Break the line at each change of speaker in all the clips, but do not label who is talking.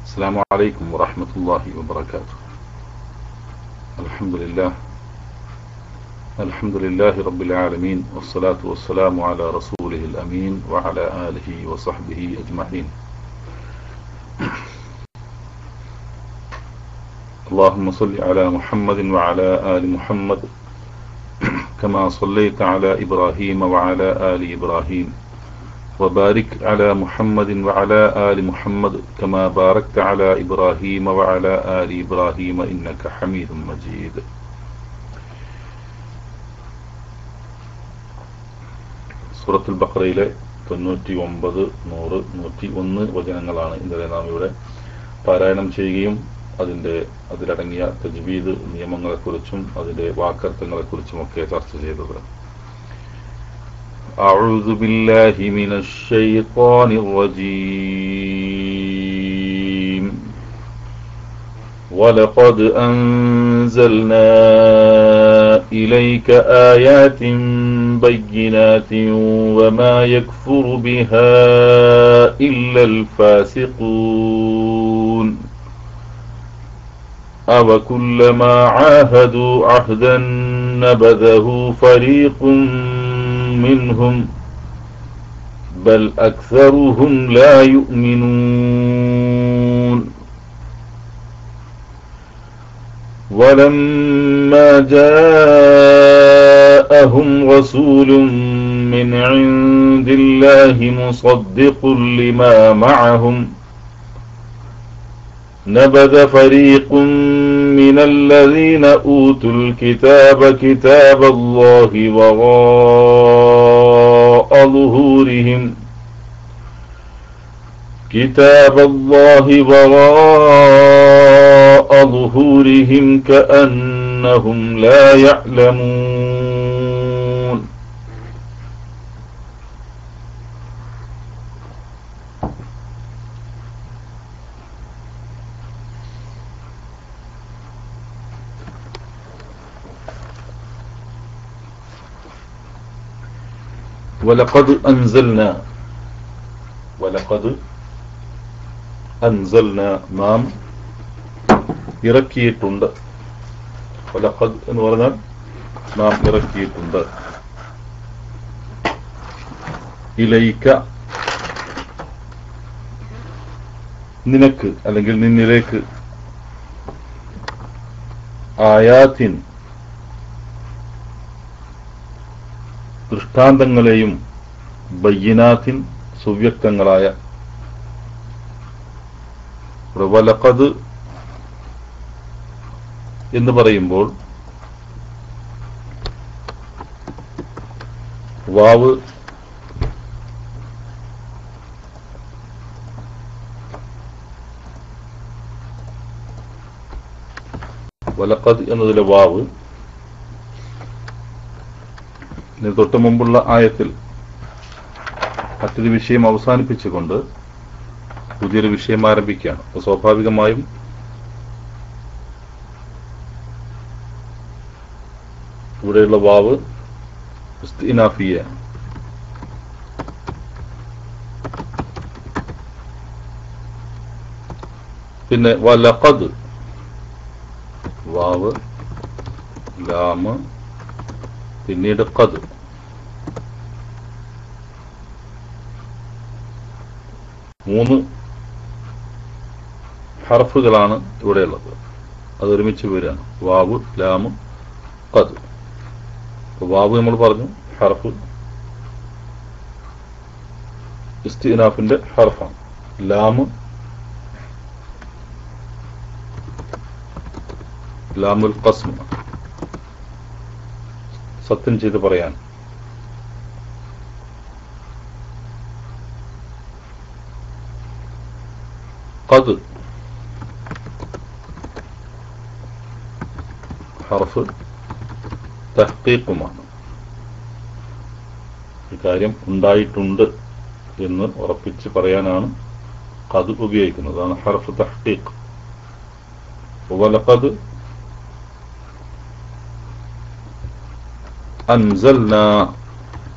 السلام عليكم ورحمة الله وبركاته الحمد لله الحمد لله رب العالمين والصلاة والسلام على رسوله الأمين وعلى آله وصحبه أجمعين اللهم صل على محمد وعلى آل محمد كما صليت على إبراهيم وعلى آل إبراهيم وبارك على محمد وعلى آل محمد كما باركت على إبراهيم وعلى آل إبراهيم إنك حميد مجيد സൂറത്തുൽ ബഖറയിലെ തൊണ്ണൂറ്റി ഒമ്പത് നൂറ് നൂറ്റി ഒന്ന് വചനങ്ങളാണ് ഇന്നലെ നാം ഇവിടെ പാരായണം ചെയ്യുകയും അതിൻ്റെ അതിലടങ്ങിയ തജ്വീദ് നിയമങ്ങളെക്കുറിച്ചും അതിൻ്റെ വാക്കർത്ഥങ്ങളെക്കുറിച്ചുമൊക്കെ ചർച്ച ചെയ്തത് أعوذ بالله من الشيطان الرجيم ولقد أنزلنا إليك آيات بينات وما يكفر بها إلا الفاسقون أوكلما عاهدوا عهدا نبذه فريق منهم بل أكثرهم لا يؤمنون ولما جاءهم رسول من عند الله مصدق لما معهم نبذ فريق من الذين أوتوا الكتاب كتاب الله وراء ظهورهم كتاب الله وراء ظهورهم كأنهم لا يعلمون ولقد أنزلنا ولقد അൻസൽന നാം ഇറക്കിയിട്ടുണ്ട് വലഖദ് എന്ന് പറഞ്ഞാൽ നാം ഇറക്കിയിട്ടുണ്ട് ഇലയിക്ക നിനക്ക് അല്ലെങ്കിൽ നിന്നിലേക്ക് ആയാത്തിൻ ദൃഷ്ടാന്തങ്ങളെയും ബയ്യനാത്തിൻ സുവ്യക്തങ്ങളായ വലക്കത് എന്ന് പറയുമ്പോൾ വാവ് വലക്കത് എന്നതിലെ വാവ് ഇതിന് തൊട്ട് മുമ്പുള്ള ആയത്തിൽ മറ്റൊരു വിഷയം അവസാനിപ്പിച്ചുകൊണ്ട് പുതിയൊരു വിഷയം ആരംഭിക്കുകയാണ് അപ്പോൾ സ്വാഭാവികമായും ഇവിടെയുള്ള വാവ് ഇസ്തിനാഫിയ പിന്നെ വലഖദ് വാവ് ലാമ് പിന്നീട് ഖദ് മൂന്ന് ഹർഫുകളാണ് ഇവിടെയുള്ളത് അത് ഒരുമിച്ച് വരികയാണ് വാവ് ലാമ് ഖദ് വാവ് നമ്മൾ പറഞ്ഞു ഹർഫ് ഇസ്തിനാഫിന്റെ ഹർഫാണ് ലാമ് ലാമുൽ ഖസ്മ സത്യം ചെയ്ത് പറയാൻ ഖദ് ഹർഫ് തഹ്ഖീഖുമാണ് ഈ കാര്യം ഉണ്ടായിട്ടുണ്ട് എന്ന് ഉറപ്പിച്ച് പറയാനാണ് ഖദ് ഉപയോഗിക്കുന്നത് അതാണ് ഹർഫ് തഹ്ഖീഖ് വലഖദ് അൻസൽന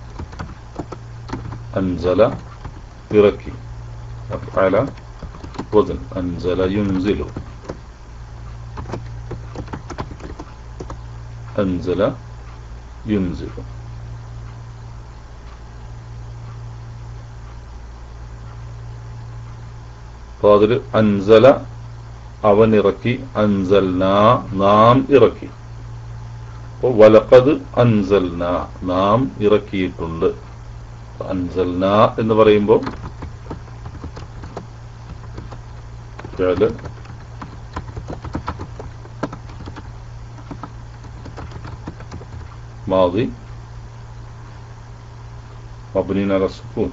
അൻസല ഇറക്കി അഫ്അല വസൻ അൻസല യുൻസിലു അൻസല യുൻസിലു അപ്പൊ അതിൽ അൻസല അവൻ ഇറക്കി അൻസൽന നാം ഇറക്കി അപ്പോൾ വലക്കത് അൻസൽന നാം ഇറക്കിയിട്ടുണ്ട് അൻസൽന എന്ന് പറയുമ്പോൾ ഫിഅല് മാതി മബ്നി അല സുക്കൂൻ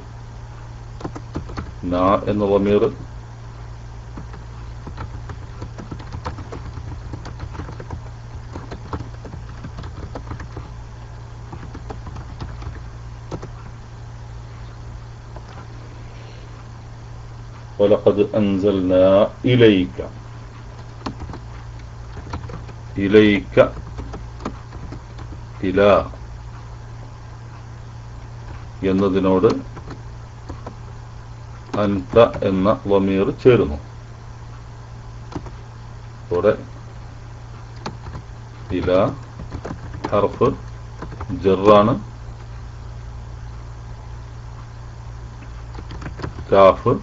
നാ എന്ന ضمير ولقد أنزلنا إليك إليك إلى എന്നതിനോട് അൻത എന്ന വമീർ ചേരുന്നു ഇവിടെ ഇല ഹർഫ് ജറാണ് കാഫ്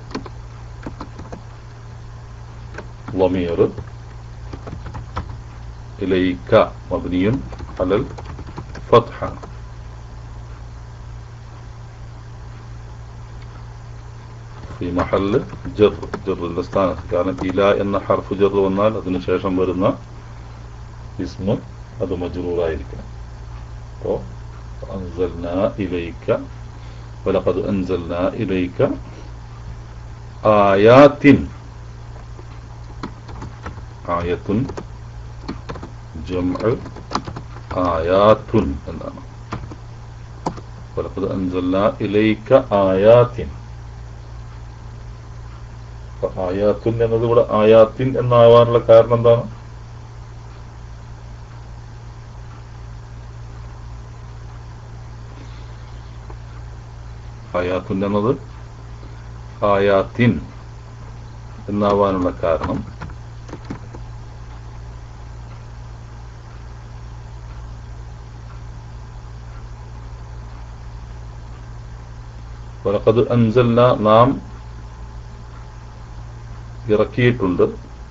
ضمير إليك مبني على الفتحة في محل جر جر الاستانس كان إلى എന്ന حرف جر വന്നാൽ അതിന് ശേഷം വരുന്ന ഇസ്മ അത് മജ്റൂറായിരിക്കണം അപ്പോൾ أنزلنا إليك ولقد أنزلنا إليك آيات آية جمع آيات എന്നാണ് ولقد أنزلنا إليك آيات ആയാത്തുൻ എന്നത് ഇവിടെ ആയാത്തിൻ എന്നാവാനുള്ള കാരണം എന്താണ് ആയാത്തുൻ എന്നത് ആയാത്തിൻ എന്നാവാനുള്ള കാരണം വലക്കത് അൻസൽന നാം ഇറക്കിയിട്ടുണ്ട്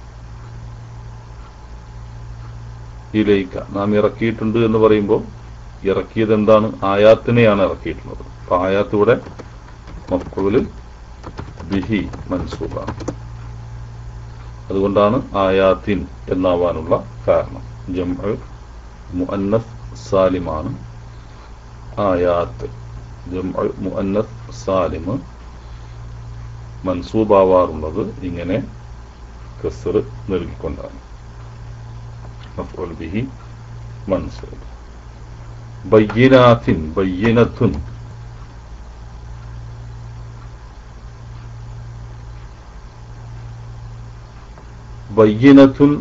ഇലയിക്ക നാം ഇറക്കിയിട്ടുണ്ട് എന്ന് പറയുമ്പോൾ ഇറക്കിയത് എന്താണ് ആയാത്തിനെയാണ് ഇറക്കിയിട്ടുള്ളത് അപ്പൊ ആയാത്ത് ഇവിടെ മഫ്കൂല് ബിഹി മൻസൂബാണ് അതുകൊണ്ടാണ് ആയാത്തിൻ എന്നാവാനുള്ള കാരണം ജംഅ മുഅന്നസ് സാലിമാണ് ആയാത്ത് ജംഅ മുഅന്നസ് സാലിമ് മൻസൂബാവാറുള്ളത് ഇങ്ങനെ കസർ നൽകിക്കൊണ്ടാണ് മഫ്ഊൽ ബിഹി മൻസൂബ് ബയ്യിനാത്തിൻ ബയ്യിനത്തുൻ ബയ്യിനത്തുൻ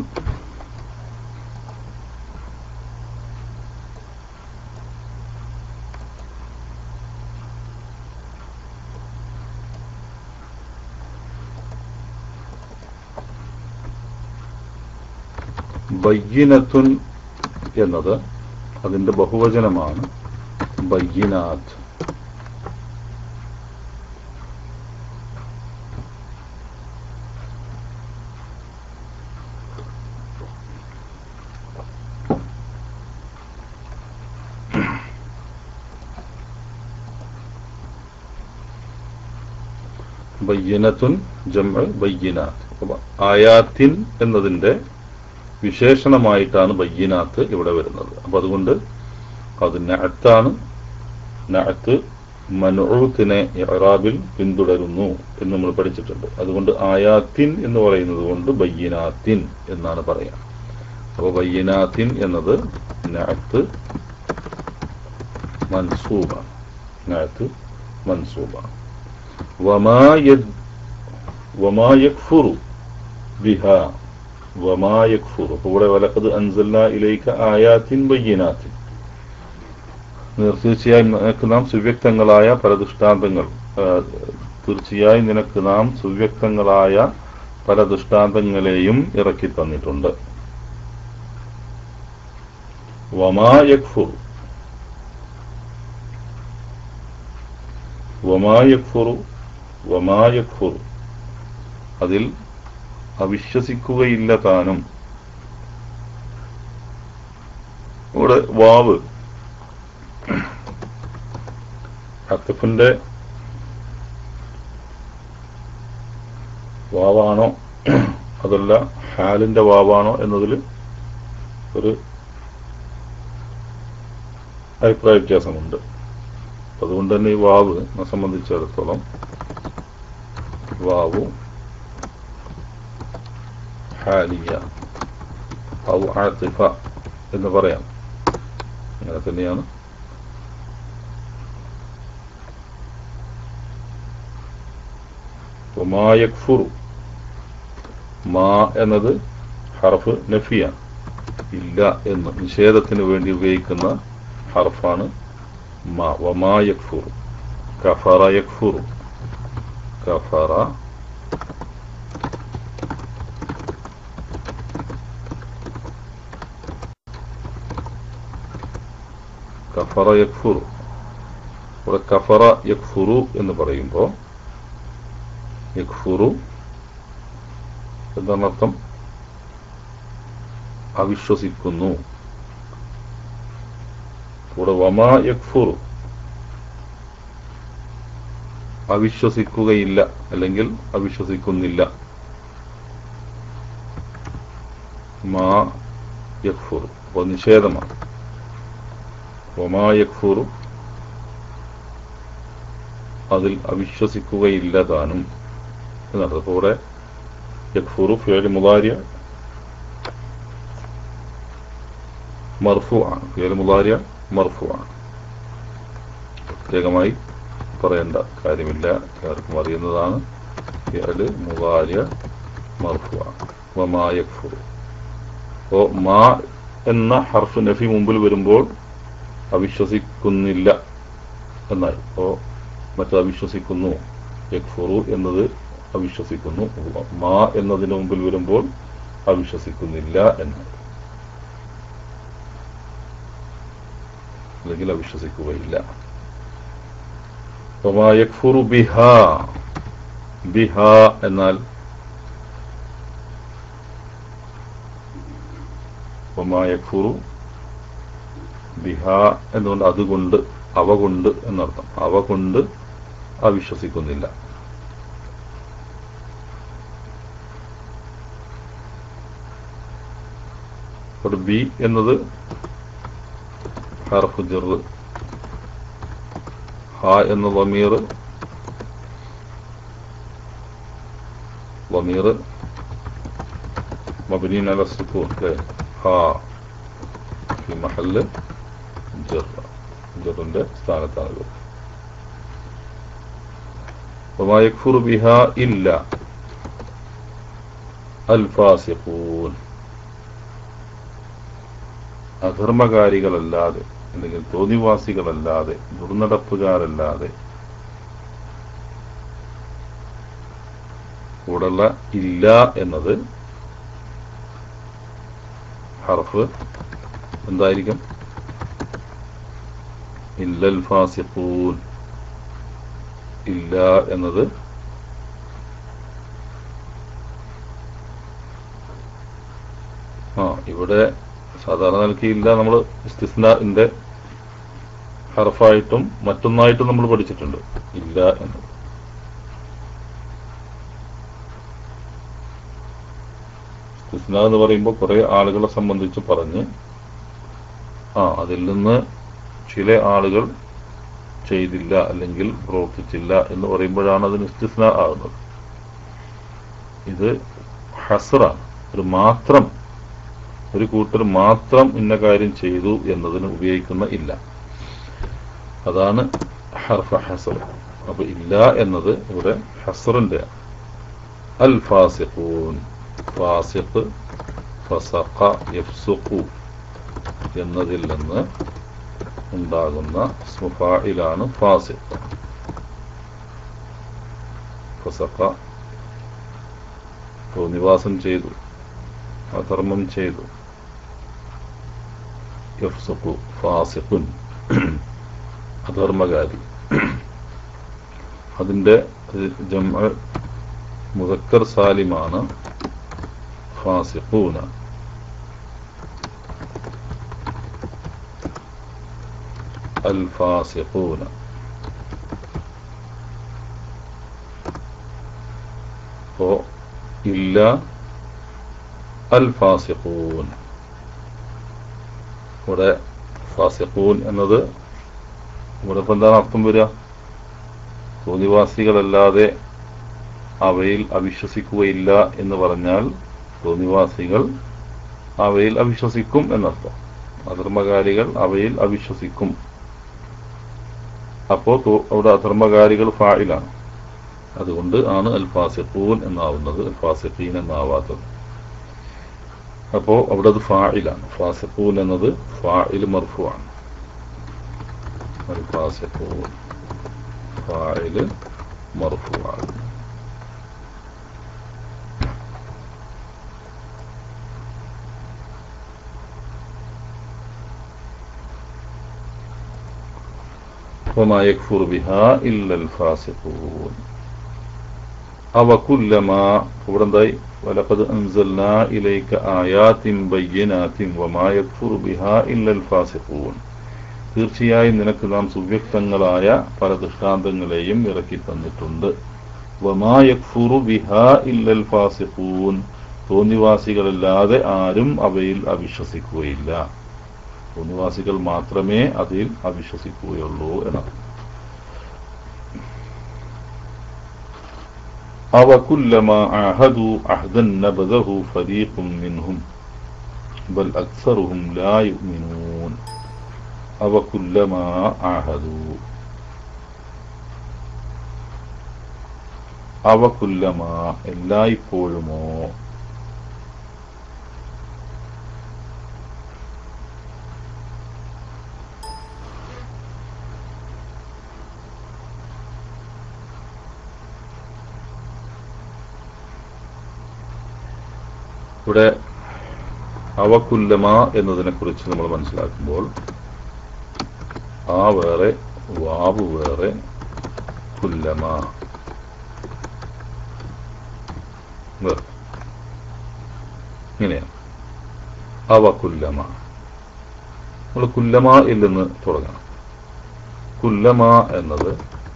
ബയ്യിനത്തുൻ എന്നത് അതിന്റെ ബഹുവചനമാണ് ബയ്യിനാത്ത് ബയ്യനത്തുൻ ജംഅ ബയ്യനാത്ത് അപ്പൊ ആയാത്തിൻ എന്നതിന്റെ വിശേഷണമായിട്ടാണ് ബയ്യനാത്ത് ഇവിടെ വരുന്നത് അപ്പൊ അതുകൊണ്ട് അത് നഅത്താണ് നഅത്ത് മനൂത്തിനെ ഇറാബിൽ പിന്തുടരുന്നു എന്ന് നമ്മൾ പഠിച്ചിട്ടുണ്ട് അതുകൊണ്ട് ആയാത്തിൻ എന്ന് പറയുന്നത് കൊണ്ട് ബയ്യനാത്തിൻ എന്നാണ് പറയാ അപ്പൊ ബയ്യനാത്തിൻ എന്നത് നഅത്ത് മൻസൂബാണ് നഅത്ത് മൻസൂബാണ് وما يد وما يكفر بها وما يكفر ഇവിടെ വലക്കത് അൻസൽന ഇലൈക ആയാത്തിൻ ബയ്യനാത്തിൻ തീർച്ചയായും നിനക്ക് നാം സുവ്യക്തങ്ങളായ പല ദൃഷ്ടാന്തങ്ങൾ ആ, തീർച്ചയായും നിനക്ക് നാം സുവ്യക്തങ്ങളായ പല ദൃഷ്ടാന്തങ്ങളെയും ഇറക്കി തന്നിട്ടുണ്ട് വമാ യക്ഫുർ വമാ യക്ഫുറു വമാ യക്ഫുർ അതിൽ അവിശ്വസിക്കുകയില്ല താനും ഇവിടെ വാവ് അത്തഫിന്റെ വാവാണോ അതല്ല ഹാലിന്റെ വാവാണോ എന്നതിൽ ഒരു അഭിപ്രായ വ്യത്യാസമുണ്ട് അതുകൊണ്ട് തന്നെ ഈ വാവ് എന്നെ സംബന്ധിച്ചിടത്തോളം വാവു ഹാലിയ ഔ ആത്തിഫ എന്ന് പറയാം അങ്ങനെ തന്നെയാണ് യക്ഫുറു മാ എന്നത് ഹർഫ് നഫിയാണ് ഇല്ല എന്ന് നിഷേധത്തിന് വേണ്ടി ഉപയോഗിക്കുന്ന ഹർഫാണ് മാ വമാ യക്ഫുറു കഫറ യക്ഫുറു കഫറ കഫറ യക്ഫുറു ഇവിടെ കഫറ യക്ഫുറു എന്ന് പറയുമ്പോൾ യക്ഫുറു എന്താണ് അർത്ഥം അവിശ്വസിക്കുന്നു ഇവിടെ വമാ യക്ഫുറു അവിശ്വസിക്കുകയില്ല അല്ലെങ്കിൽ അവിശ്വസിക്കുന്നില്ല മാ യക്ഫുറു അപ്പോൾ നിഷേധമാണ് വമാ യക്ഫുറു അതിൽ അവിശ്വസിക്കുകയില്ല താനും എന്നാണ് അപ്പോൾ ഇവിടെ യക്ഫുറു ഫിയൽ മുതാരിയ മർഫു ആണ് ഫിയൽ മുതാരിയ മർഫു ആണ് പ്രത്യേകമായി പറയേണ്ട കാര്യമില്ല എല്ലാവർക്കും അറിയുന്നതാണ് ഫിയൽ മുതാരിയ മർഫു ആണ് വമാ യക്ഫുറു അപ്പോൾ മാ എന്ന ഹർഫ് നഫി മുമ്പിൽ വരുമ്പോൾ അവിശ്വസിക്കുന്നില്ല എന്നായി അപ്പോൾ മറ്റത് അവിശ്വസിക്കുന്നു യക്ഫുറു എന്നത് അവിശ്വസിക്കുന്നു മാ എന്നതിന് മുമ്പിൽ വരുമ്പോൾ അവിശ്വസിക്കുന്നില്ല എന്നായി അല്ലെങ്കിൽ അവിശ്വസിക്കുകയില്ല യക്ഫുറു ബിഹ ബിഹ എന്നാൽ യക്ഫുറു ബിഹ എന്നുകൊണ്ട് അതുകൊണ്ട് അവ കൊണ്ട് എന്നർത്ഥം അവ കൊണ്ട് അവിശ്വസിക്കുന്നില്ല അവിടെ ബി എന്നത് ഹർഫ് ജർ ഹ എന്ന വമീർ വമീർ മബനീൻ അല സുക്കൂൻ അല്ലേ ഹ ഫി മഹല്ല് ജർ ജറിന്റെ സ്ഥാനത്താണ് وما يكفر بها إلا الفاسقون അധർമ്മകാരികളല്ലാതെ അല്ലെങ്കിൽ തോന്നിവാസികളല്ലാതെ ദുർനടപ്പുകാരല്ലാതെ കൂടെയുള്ള ഇല്ല എന്നത് ഹർഫ് എന്തായിരിക്കും ഇല്ലൽ ഫാസിഖൂൻ ഇല്ല എന്നത് ആ ഇവിടെ സാധാരണ നിലയ്ക്ക് ഇല്ല നമ്മൾ ഇസ്തിസ്നാന്റെ ഹർഫായിട്ടും മറ്റൊന്നായിട്ടും നമ്മൾ പഠിച്ചിട്ടുണ്ട് ഇല്ല എന്നത് ഇസ്തിസ്ന എന്ന് പറയുമ്പോൾ കുറെ ആളുകളെ സംബന്ധിച്ച് പറഞ്ഞ് ആ അതിൽ നിന്ന് ചില ആളുകൾ ചെയ്തില്ല അല്ലെങ്കിൽ പ്രവർത്തിച്ചില്ല എന്ന് പറയുമ്പോഴാണ് അതിന് ഇസ്തിസ്ന ആകുന്നത് ഇത് ഹസറാണ് ഒരു മാത്രം ഒരു കൂട്ടർ മാത്രം ഇന്ന കാര്യം ചെയ്തു എന്നതിന് ഉപയോഗിക്കുന്ന ഇല്ല അതാണ് ഹർഫ ഹസർ അപ്പൊ ഇല്ല എന്നത് ഇവിടെ ഹസറിന്റെ അൽ ഫാസിഖൂൻ ഫാസിഖ് ഫസഖ യഫ്സുഖു എന്നതിൽ നിന്ന് ഉണ്ടാകുന്ന സ്മുഫായിലാണ് ഫാസിഖ് ഫസഖ തോന്നിവാസം ചെയ്തു അധർമ്മം ചെയ്തു യഫ്സഖു ഫാസിഖുൻ അധർമ്മകാരി അതിൻ്റെ ജമ മുദക്കർ സാലിമാണ് ഫാസിഖൂന അൽ ഫാസിഖൂന അപ്പോ ഇല്ല അൽ ഫാസിഖൂൻ ഇവിടെ ഫാസിഖൂൻ എന്നത് ഇവിടെ ഇപ്പം എന്താണ് അർത്ഥം വരിക തോന്നിവാസികളല്ലാതെ അവയിൽ അവിശ്വസിക്കുകയില്ല എന്ന് പറഞ്ഞാൽ തോന്നിവാസികൾ അവയിൽ അവിശ്വസിക്കും എന്നർത്ഥം അധർമ്മകാരികൾ അവയിൽ അവിശ്വസിക്കും അപ്പോ അവിടെ അധർമ്മകാരികൾ ഫായിലാണ് അതുകൊണ്ട് ആണ് അൽ ഫാസിഖൂൻ എന്നാവുന്നത് അൽ ഫാസിഖീൻ എന്നാവാത്തത് അപ്പോ അവിടെ അത് ഫായിലാണ് ഫാസിഖൂൻ എന്നത് ഫായിൽ മർഫു ആണ് അൽ ഫാസിഖൂൻ ഫായിൽ മർഫു ആണ് وما يكفر بها إلا الفاسقون അവ കുല്ലമ ഇവിടെ എന്തായി വലഖദ് അൻസൽനാ ഇലൈക ആയാത്തിൻ ബയ്യനാത്തിൻ വമാ യക്ഫുറു ബിഹാ ഇല്ലൽ ഫാസിഖൂൻ തീർച്ചയായും നിനക്ക് നാം സുവ്യക്തങ്ങളായ പല ദൃഷ്ടാന്തങ്ങളെയും ഇറക്കി തന്നിട്ടുണ്ട് വമാ യക്ഫുറു ബിഹാ ഇല്ലൽ ഫാസിഖൂൻ തോന്നിവാസികളല്ലാതെ ആരും അവയിൽ അവിശ്വസിക്കുകയില്ല തോന്നിവാസികൾ മാത്രമേ അതിൽ അവിശ്വസിക്കുകയുള്ളൂ എന്നാണ് അവ കുല്ലമ അഹദു അഹദൻ നബദഹു ഫരീഖും മിൻഹും ബൽ അക്സറുഹും ലാ യുഅ്മിനൂൻ അവ കുല്ലമ അഹദു അവ കുല്ലമ എല്ലായ്പ്പോഴുമോ ഇവിടെ അവക്കുല്ലമ എന്നതിനെ കുറിച്ച് നമ്മൾ മനസ്സിലാക്കുമ്പോൾ ആ വേറെ വാവ് വേറെ കുല്ലമ വേറെ ഇങ്ങനെയാണ് അവക്കുല്ലമ നമ്മൾ കുല്ലമയിൽ നിന്ന് തുടങ്ങണം കുല്ലമ എന്നത്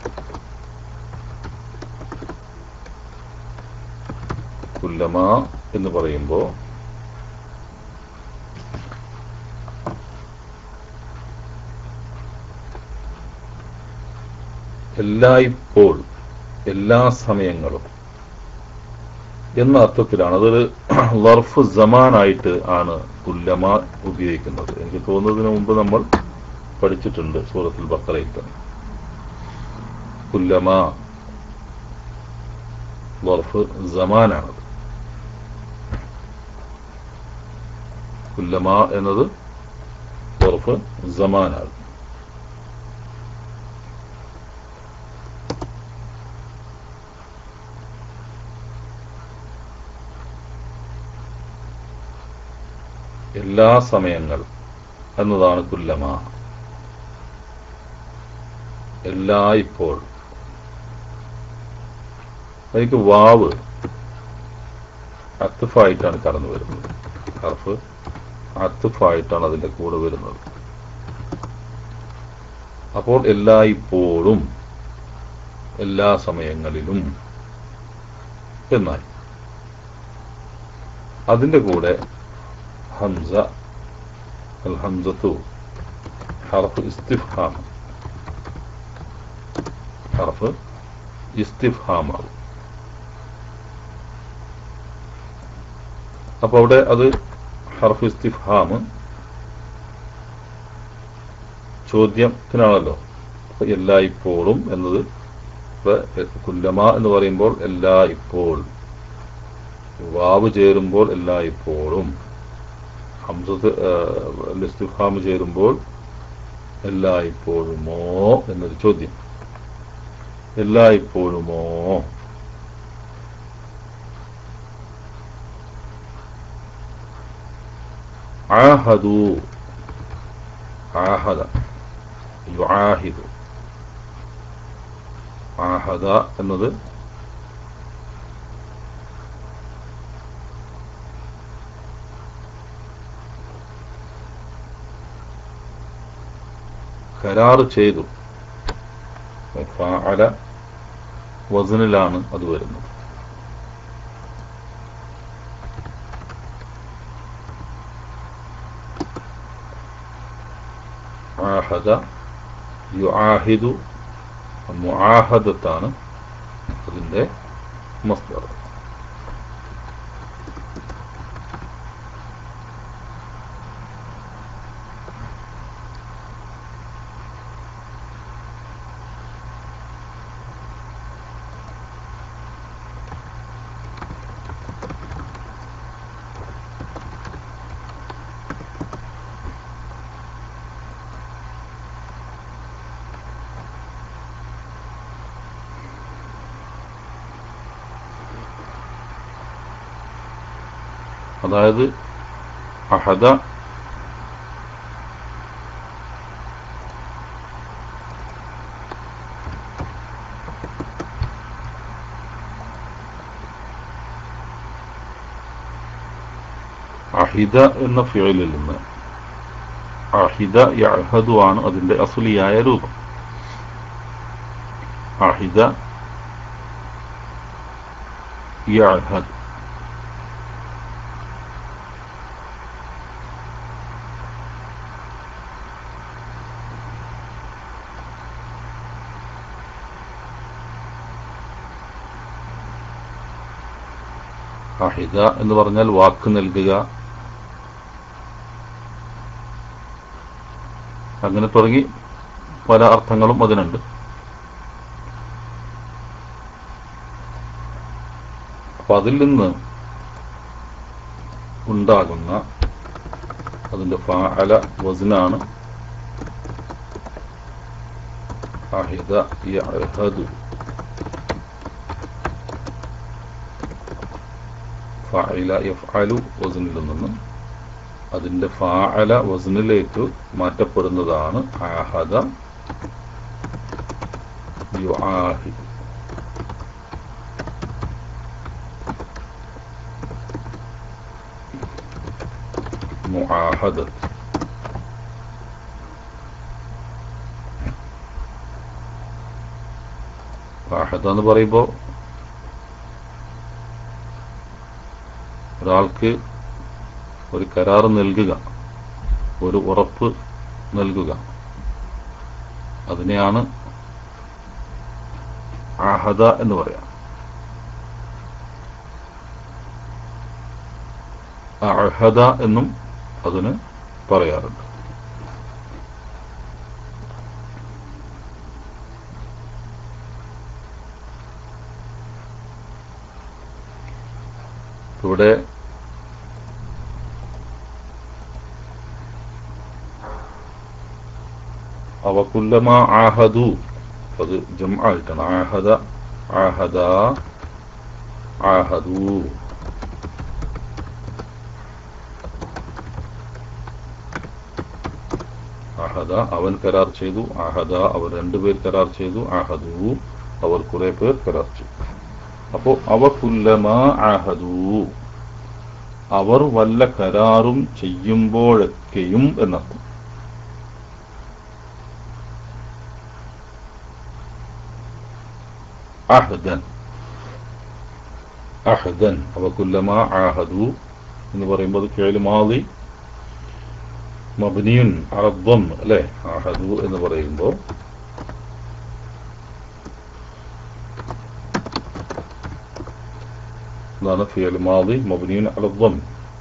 കുല്ലമ എന്ന് പറയുമ്പോൾ എല്ലായ്പ്പോൾ എല്ലാ സമയങ്ങളും എന്ന അർത്ഥത്തിലാണ് അതൊരു ലർഫ് ജമാനായിട്ട് ആണ് കുല്ലമ ഉപയോഗിക്കുന്നത് എനിക്ക് തോന്നുന്നതിന് മുമ്പ് നമ്മൾ പഠിച്ചിട്ടുണ്ട് സൂറത്തുൽ ബക്കറയിൽ തന്നെ കുല്ലമ ലർഫ് ജമാനാണത് കുല്ലമ എന്നത് ലർഫ് ജമാനാണ് എല്ലാ സമയങ്ങൾ എന്നതാണ് കുല്ലമ എല്ലാ ഇപ്പോൾ അതിക്ക് വാവ് അത്തുഫായിട്ടാണ് കടന്നു വരുന്നത് ഹർഫ് അത്തുഫായിട്ടാണ് അതിന്റെ കൂടെ വരുന്നത് അപ്പോൾ എല്ലായ്പ്പോഴും എല്ലാ സമയങ്ങളിലും എന്നായി അതിന്റെ കൂടെ ഹംസ അൽ ഹംസത്തു ഹർഫ് ഇസ്തിഫ്ഹാം ഹർഫ് ഇസ്തിഫ്ഹാമാവും അപ്പൊ അവിടെ അത് ഹർഫ് ഇസ്തിഫ്ഹാം ചോദ്യത്തിനാണല്ലോ അപ്പൊ എല്ലായ്പ്പോഴും എന്നത് ഇപ്പൊ കുല്ലമ എന്ന് പറയുമ്പോൾ എല്ലാ ഇപ്പോൾ വാവ് ചേരുമ്പോൾ എല്ലായ്പ്പോഴും ഹംസത്ത് ഇസ്തിഫാം ചേരുമ്പോൾ എല്ലായ്പ്പോഴുമോ എന്നൊരു ചോദ്യം എല്ലായ്പ്പോഴുമോ ആഹദു ആഹദ യുആഹിദു ആഹദ എന്നത് കരാർ ചെയ്തു ഫഅല വസനിലാണ് അത് വരുന്നത് ആഹദ യുആഹിദു മുആഹദത്താണ് അതിന്റെ മസ്ദർ അതായത് അഹദ അഹിദ എന്ന ഫിയലിൽ നിന്ന് അഹിദ യഹദു ആണ് അതിന്റെ അസുലിയായ രൂപം അഹിദ യഹദ് അഹിദ എന്ന് പറഞ്ഞാൽ വാക്ക് നൽകുക അങ്ങനെ തുടങ്ങി പല അർത്ഥങ്ങളും അതിനുണ്ട് അപ്പൊ അതിൽ നിന്ന് ഉണ്ടാകുന്ന അതിന്റെ ഫാഅല വസ്നാണ് അഹിദ യഅഹദു ഫഅല യഫ്അലു വസ്നിൽ നിന്നും അതിന്റെ ഫാഅല വസ്നിലേക്ക് മാറ്റപ്പെടുന്നതാണ് ആഹദ യുആഹിദ് മുആഹദത്ത് ആഹദ എന്ന് പറയുമ്പോൾ ഒരാൾക്ക് ഒരു കരാർ നൽകുക ഒരു ഉറപ്പ് നൽകുക അതിനെയാണ് ആഹദ എന്ന് പറയാം അഹദ എന്നും അതിന് പറയാറുണ്ട് ഇവിടെ അവകുല്ലമ ആഹദു അത് ജം ആയിട്ടാണ് ആഹദ ആഹദ ആഹദു ആഹദ അവൻ കരാർ ചെയ്തു ആഹദ അവർ രണ്ടുപേർ കരാർ ചെയ്തു ആഹദു അവർ കുറെ പേർ കരാർ ചെയ്തു അപ്പോ അവകുല്ലമ ആഹദു അവർ വല്ല കരാറും ചെയ്യുമ്പോഴൊക്കെയും എന്നർത്ഥം അഹ്ദൻ അഹ്ദൻ അവ കുല്ലമ ആഹദു എന്ന് പറയുമ്പോൾ അത് ഫിഅൽ മാദി മബ്നിയുൻ അറദ്ദം അല്ലെ ആഹദു എന്ന് പറയുമ്പോൾ എന്താണ് ഫിഅൽ മാദി മബ്നിയുൻ അറദ്ദം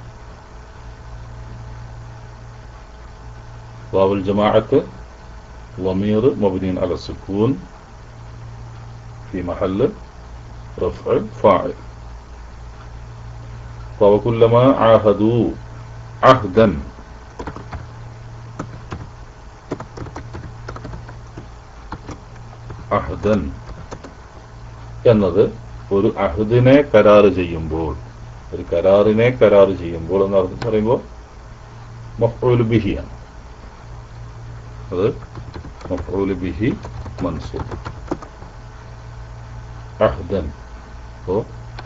واو الجماعة ضمير مبني على السكون في محل رفع فاعل وكلما عاهدوا عهدا അഹ്ദൻ എന്നത് ഒരു അഹദിനെ കരാറ് ചെയ്യുമ്പോൾ ഒരു കരാറിനെ കരാറ് ചെയ്യുമ്പോൾ എന്ന് അർത്ഥം പറയുമ്പോൾ മഫ്ഊല് ബിഹിയാണ് അത് മഫ്ഊല് ബിഹി മൻസൂബ് അഹ്ദൻ അപ്പോൾ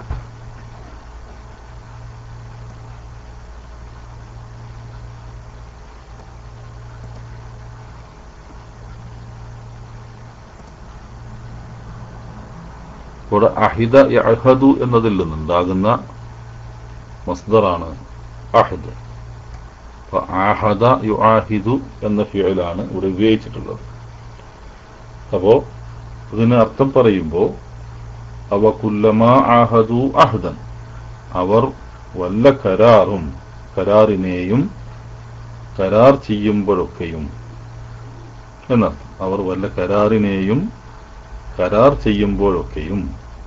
ഇവിടെ അഹിദ യഹദു എന്നതിൽ നിന്നുണ്ടാകുന്ന മസ്ദറാണ് അഹദ് അപ്പൊ ആഹദ യുആഹിദു എന്ന ഫിയലാണ് ഇവിടെ ഉപയോഗിച്ചിട്ടുള്ളത് അപ്പോ ഇതിന് അർത്ഥം പറയുമ്പോൾ അവ കുല്ലമാ ആഹദു അഹദൻ അവർ വല്ല കരാറും കരാറിനെയും കരാർ ചെയ്യുമ്പോഴൊക്കെയും എന്നർത്ഥം അവർ വല്ല കരാറിനെയും കരാർ ചെയ്യുമ്പോഴൊക്കെയും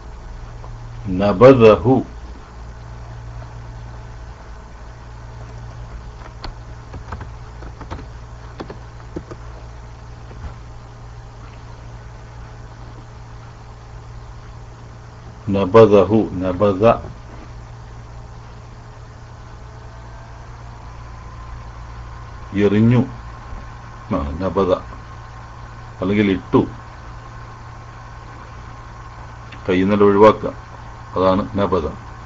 നബദഹു നബദഹു നബദ എറിഞ്ഞു ആ, നബദ അല്ലെങ്കിൽ ഇട്ടു കയ്യിൽ നിന്നല്ല ഒഴിവാക്കുക അതാണ് നബദ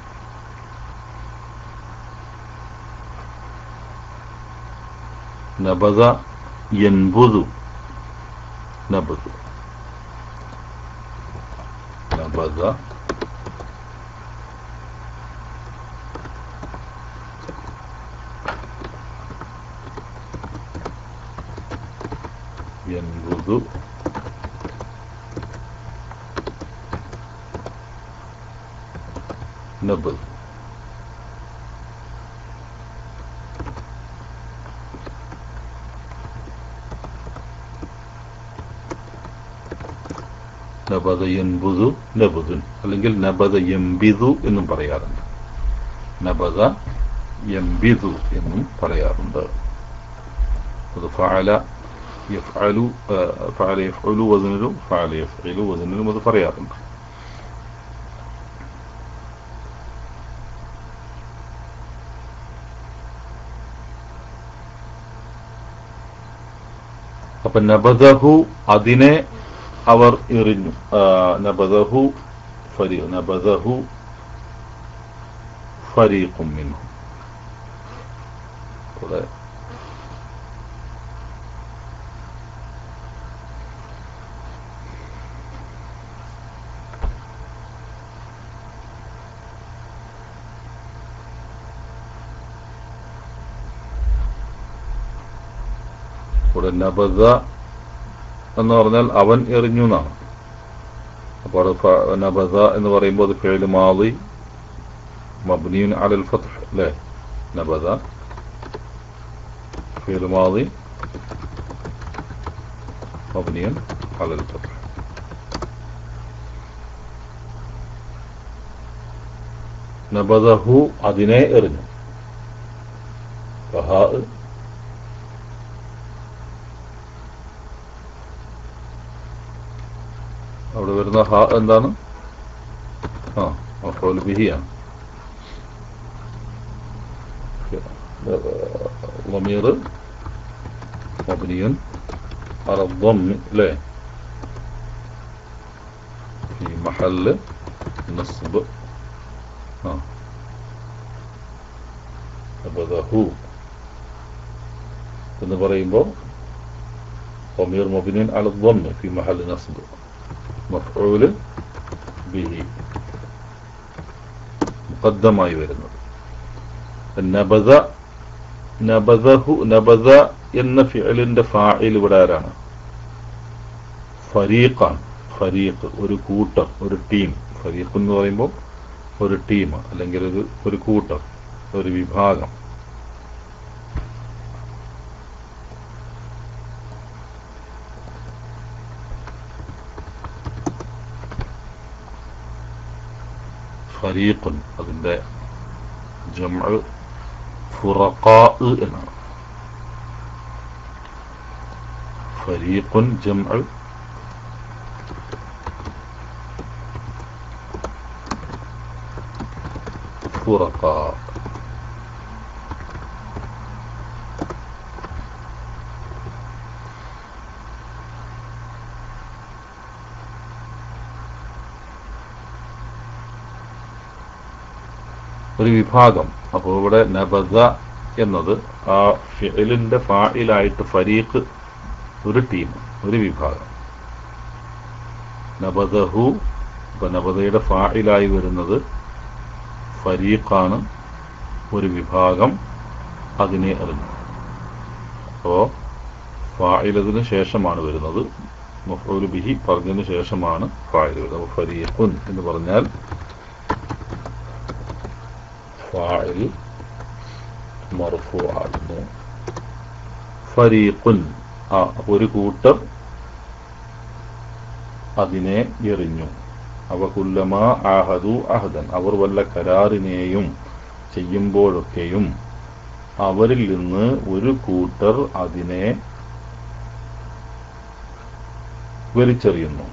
നബദ യൻബുദു നബദു നബദ യൻബുദു നബദ് നബദ യൻബുദു നബുദുൻ അല്ലെങ്കിൽ നബദ യംബിദു എന്നും പറയാറുണ്ട് നബദ യംബിദു എന്നും പറയാറുണ്ട് അത് ഫഅല യഫ്അലു ആ, ഫഅല യഫ്അലു വസനിലും ഫഅല യഫ്ഇലു വസനിലും അത് പറയാറുണ്ട് അപ്പൊ നബദഹു അതിനെ അവർ എറിഞ്ഞു ആ, നബദഹു ഫരി നബദഹു ഫരീഖും മിൻഹും ഇവിടെ ഇവിടെ നബദ എന്ന് പറഞ്ഞാൽ അവൻ എറിഞ്ഞു എന്നാണ് അപ്പോൾ അത് ഫ- നബദ എന്ന് പറയുമ്പോൾ അത് ഫേല് മാതി മബ്നിയുൻ അലൽ ഫത്ഹ് അല്ലേ നബദ ഫേല് മാതി മബ്നിയുൻ അലൽ ഫത്ഹ് നബദഹു അതിനെ എറിഞ്ഞു ഫഹാ അവിടെ വരുന്ന ഹ എന്താണ് ആ മഫൂൽ ബിഹിയാണ് ضمير مبني على الضم لا في محل نصب آه. نبذه എന്ന് പറയുമ്പോൾ ضمير مبني على الضم في محل نصب مفعول به മുഖദ്ദമായി വരുന്നത് നബദ നബദഹു നബദ എന്ന ഫിഅലിന്റെ ഫാഇൽ ഇവിടെ ആരാണ് ഫരീഖാണ് ഫരീഖ് ഒരു കൂട്ടർ ഒരു ടീം ഫരീഖ് എന്ന് പറയുമ്പോൾ ഒരു ടീം അല്ലെങ്കിൽ ഒരു ഒരു കൂട്ടർ ഒരു വിഭാഗം ഫരീഖുൻ അതിന്റെ ജംഅ ഫുറഖാ എന്നാണ് ഫരീഖുൻ ജംഅ ഫുറഖാ ഒരു വിഭാഗം അപ്പോൾ ഇവിടെ നബദ എന്നത് ആ ഫിലിന്റെ ഫായിലായിട്ട് ഫരീഖ് ഒരു ടീം ഒരു വിഭാഗം നബദഹു ഇപ്പൊ നബദയുടെ ഫായിലായി വരുന്നത് ഫരീഖാണ് ഒരു വിഭാഗം അതിനെ അറിഞ്ഞു അപ്പോ ഫായിലതിന് ശേഷമാണ് വരുന്നത് മഫൂൽ ബിഹി പറഞ്ഞതിന് ശേഷമാണ് ഫായിൽ വരുന്നത് അപ്പൊ ഫരീഖുൻ എന്ന് പറഞ്ഞാൽ ഫായിൽ മർഫു ആകുന്നു ഫരീഖുൻ ആ അപ്പൊ ഒരു കൂട്ടർ അതിനെ എറിഞ്ഞു അവ കുല്ലമ ആഹദു അഹദൻ അവർ വല്ല കരാറിനെയും ചെയ്യുമ്പോഴൊക്കെയും അവരിൽ നിന്ന് ഒരു കൂട്ടർ അതിനെ വലിച്ചെറിയുന്നു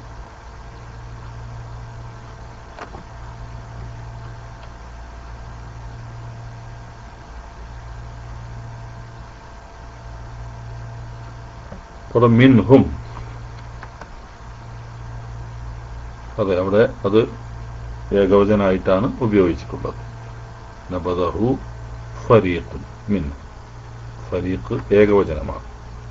അവിടെ മിൻഹും അതെ അവിടെ അത് ഏകവചനായിട്ടാണ് ഉപയോഗിച്ചിട്ടുള്ളത് നബദഹു ഫരീഖുൻ മിൻ ഫരീഖ് ഏകവചനമാണ്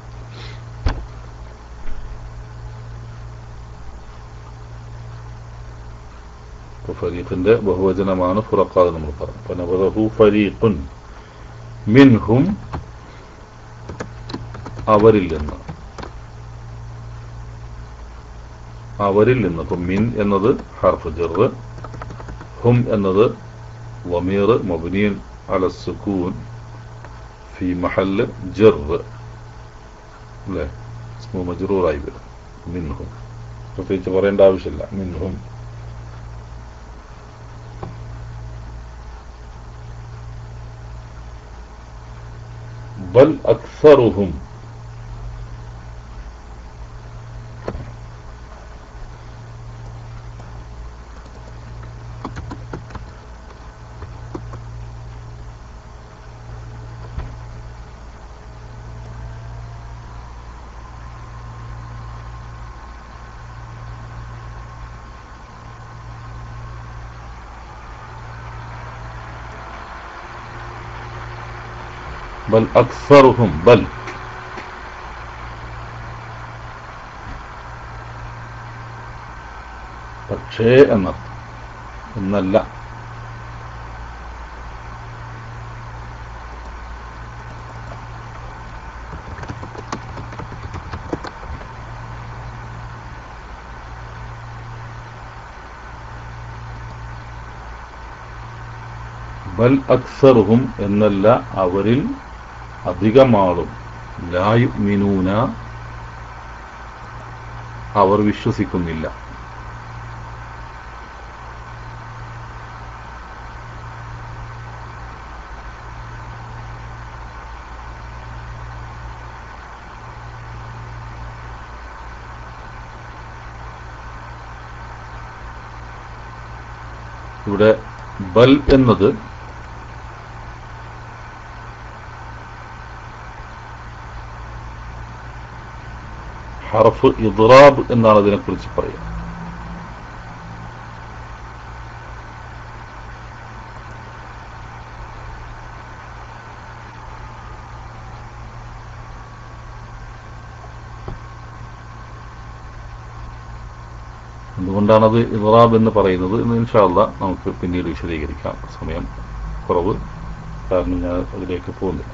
ഇപ്പൊ ഫരീഖിന്റെ ബഹുവചനമാണ് ഫുറക്കാത് നമ്മൾ പറഞ്ഞു അപ്പൊ നബദഹു ഫരീഖുൻ മിൻഹും അവരിൽ നിന്ന് അവരിൽ നിന്ന് ഇപ്പൊ മിൻ എന്നത് ഹർഫ് ജർ ഹും എന്നത് വമീർ മബുനിയൻ അല സുക്കൂൻ ഫി മഹല് ജർ അല്ലേ ഇസ്മു മജ്റൂറായി വരും മിൻഹും പ്രത്യേകിച്ച് പറയേണ്ട ആവശ്യമില്ല മിൻഹും ബൽ അക്സറുഹും ബൽ അക്സറുഹും ബൽ പക്ഷേ എന്നർത്ഥം എന്നല്ല ബൽ അക്സറുഹും എന്നല്ല അവരിൽ അധികമാളും ലായു മിനൂന അവർ വിശ്വസിക്കുന്നില്ല ഇവിടെ ബൽ എന്നത് ഹർഫ് ഇദ്റാബ് എന്നാണ് അതിനെക്കുറിച്ച് പറയുക എന്തുകൊണ്ടാണത് ഇദ്റാബ് എന്ന് പറയുന്നത് എന്ന് ഇൻഷാല്ല നമുക്ക് പിന്നീട് വിശദീകരിക്കാം സമയം കുറവ് കാരണം ഞാൻ അതിലേക്ക് പോകുന്നില്ല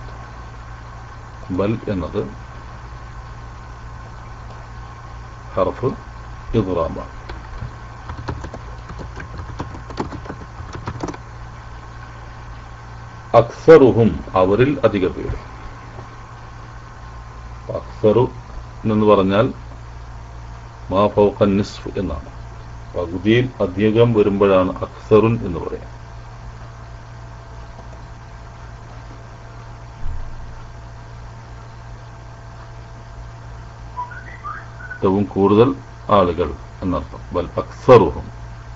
ബൽ എന്നത് ഹർഫ് ഇദ്റാബാണ് അക്സറുഹും അവരിൽ അധിക പേര് അക്സറു എന്ന് പറഞ്ഞാൽ മാ ഫൗഖൻ നിസ്ഫ് എന്നാണ് പകുതിയിൽ അധികം വരുമ്പോഴാണ് അക്സറുൻ എന്ന് പറയാം ഏറ്റവും കൂടുതൽ ആളുകൾ എന്നർത്ഥം ബൽ അക്സറുഹും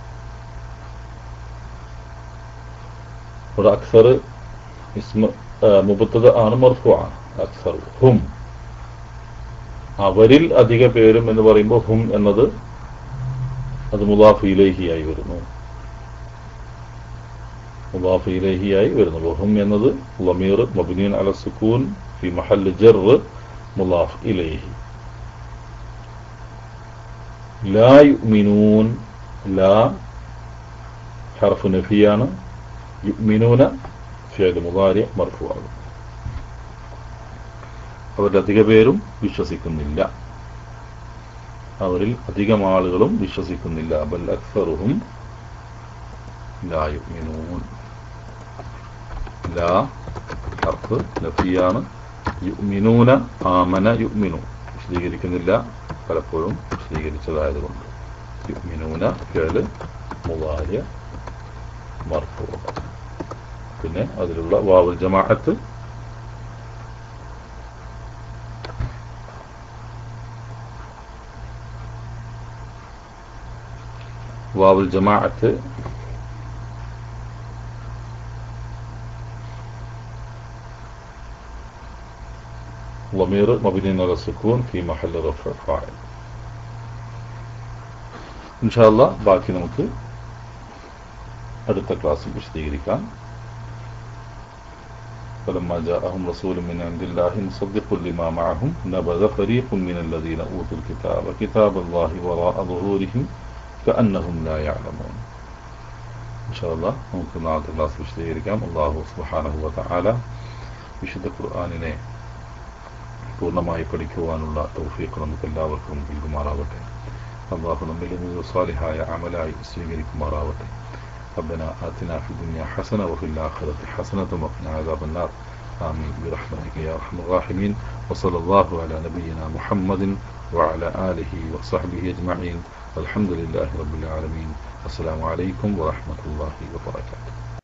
ഇവിടെ അക്സർ ഇസ്മ മുബത്തത് ആണ് മർഫു ആണ് അക്സർ ഹും അവരിൽ അധിക പേരും എന്ന് പറയുമ്പോൾ ഹും എന്നത് അത് മുലാഫ് ഇലേഹിയായി വരുന്നു മുലാഫ് ഇലഹിയായി വരുന്നു വഹും എന്നത് ലമീർ മബ്നീൻ അല സുക്കൂൻ ഫി മഹൽ ജർ മുലാഫ് ഇലൈഹി ലാ യുമിനൂൻ ലാ ഹർഫ് നഫിയാണ് യുമിനൂന ഫിയൽ മുതാരി മർഫുവാകും അവരുടെ അധിക പേരും വിശ്വസിക്കുന്നില്ല അവരിൽ അധികം ആളുകളും വിശ്വസിക്കുന്നില്ല ബൽ അക്സറുഹും ലാ യുമിനൂൻ ലാ ഹർഫ് നഫിയാണ് യുമിനൂന ആമന യുമിനു വിശദീകരിക്കുന്നില്ല പലപ്പോഴും വിശദീകരിച്ചതായതുകൊണ്ട് യുമിനൂന ഫിയൽ മുതാരി മർഫു പിന്നെ അതിലുള്ള വാവുൽ ജമാഅത്ത് വാവുൽ ജമാഅത്ത് ضمير مبني على السكون في محل رفع فاعل إن شاء الله ബാക്കി നമുക്ക് അടുത്ത ക്ലാസ്സിൽ വിശദീകരിക്കാം فلما جاءهم رسول من عند الله مصدق لما معهم نبذ فريق من الذين أوتوا الكتاب كتاب الله وراء ظهورهم كأنهم لا يعلمون إن شاء الله നമുക്ക് നാളത്തെ ക്ലാസ് വിശദീകരിക്കാം അള്ളാഹു സുബ്ഹാനഹു വതആല വിശുദ്ധ ഖുർആനിനെ പൂർണ്ണമായി പഠിക്കുവാനുള്ള തൗഫീഖ് നമുക്ക് എല്ലാവർക്കും നൽകുമാറാവട്ടെ അള്ളാഹു നമ്മിൽ നിന്ന് സ്വാലിഹായ അമലായി സ്വീകരിക്കുമാറാവട്ടെ ربنا آتنا في الدنيا حسنة وفي الآخرة حسنة وقنا عذاب النار آمين برحمتك يا أرحم الراحمين وصلى الله على نبينا محمد وعلى آله وصحبه أجمعين والحمد لله رب العالمين السلام عليكم ورحمة الله وبركاته